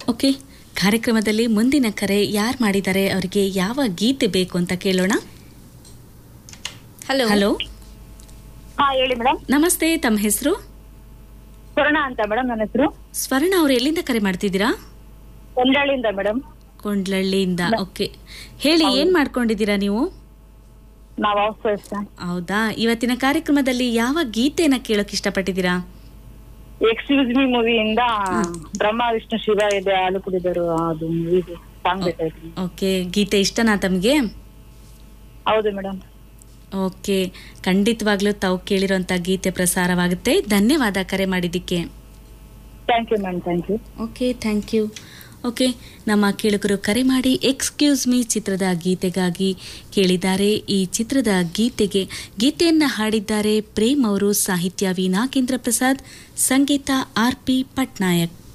okay ಕಾರ್ಯಕ್ರಮದಲ್ಲಿ ಮುಂದಿನ ಕರೆ ಯಾರು ಮಾಡಿದ್ದಾರೆ ಅವರಿಗೆ ಯಾವ ಗೀತೆ ಬೇಕು ಅಂತ ಕೇಳೋಣ ಹಲೋ ಹಲೋ ಹಾ ಹೇಳಿ ಮೇಡಮ್ ನಮಸ್ತೆ ತಮ್ಮ ಹೆಸರು ಸ್ವರ್ಣ ಅಂತ ಮೇಡಮ್ ನನ್ನ ಹೆಸರು ಸ್ವರ್ಣ ಅವರು ಎಲ್ಲಿಂದ ಕರೆ ಮಾಡ್ತಿದ್ದೀರಾ ಕೊಂಡಳ್ಳಿಯಿಂದ ಮೇಡಮ್ ಕೊಂಡ್ಲಳ್ಳಿಯಿಂದ ಓಕೆ ಹೇಳಿ ಏನ್ ಮಾಡ್ಕೊಂಡಿದ್ದೀರಾ ನೀವು ನಾವ್ ಹೌಸ್ ವೈಫ್ ಹೌದಾ ಇವತ್ತಿನ ಕಾರ್ಯಕ್ರಮದಲ್ಲಿ ಯಾವ ಗೀತೆನ ಕೇಳೋಕೆ ಇಷ್ಟಪಟ್ಟಿದ್ದೀರಾ ಎಕ್ಸ್ಕ್ಯೂಸ್ ಮಿ ಮೂವಿಯಿಂದ ಬ್ರಹ್ಮ ವಿಷ್ಣು ಶಿವ ಇದೆ ಹಾಲು ಕುಡಿದರು ಅದು ಮೂವಿಗೆ ಸಾಂಗ್ ಬೇಕಾಯ್ತು ಓಕೆ ಗೀತೆ ಇಷ್ಟನಾ ತಮಗೆ ಹೌದು ಮೇಡಮ್ ಓಕೆ ಖಂಡಿತವಾಗ್ಲೂ ತಾವು ಕೇಳಿರೋಂಥ ಗೀತೆ ಪ್ರಸಾರವಾಗುತ್ತೆ ಧನ್ಯವಾದ ಕರೆ ಮಾಡಿದ್ದಕ್ಕೆ thank you ma'am thank you okay thank you okay ನಮ್ಮ ಕೇಳುಗರು ಕರೆ ಮಾಡಿ ಎಕ್ಸ್ಕ್ಯೂಸ್ ಮೀ ಚಿತ್ರದ ಗೀತೆಗಾಗಿ ಕೇಳಿದ್ದಾರೆ ಈ ಚಿತ್ರದ ಗೀತೆಗೆ ಗೀತೆಯನ್ನು ಹಾಡಿದ್ದಾರೆ ಪ್ರೇಮ್ ಅವರು ಸಾಹಿತ್ಯ ವಿ ನಾಗೇಂದ್ರ ಪ್ರಸಾದ್ ಸಂಗೀತ ಆರ್ ಪಿ ಪಟ್ನಾಯಕ್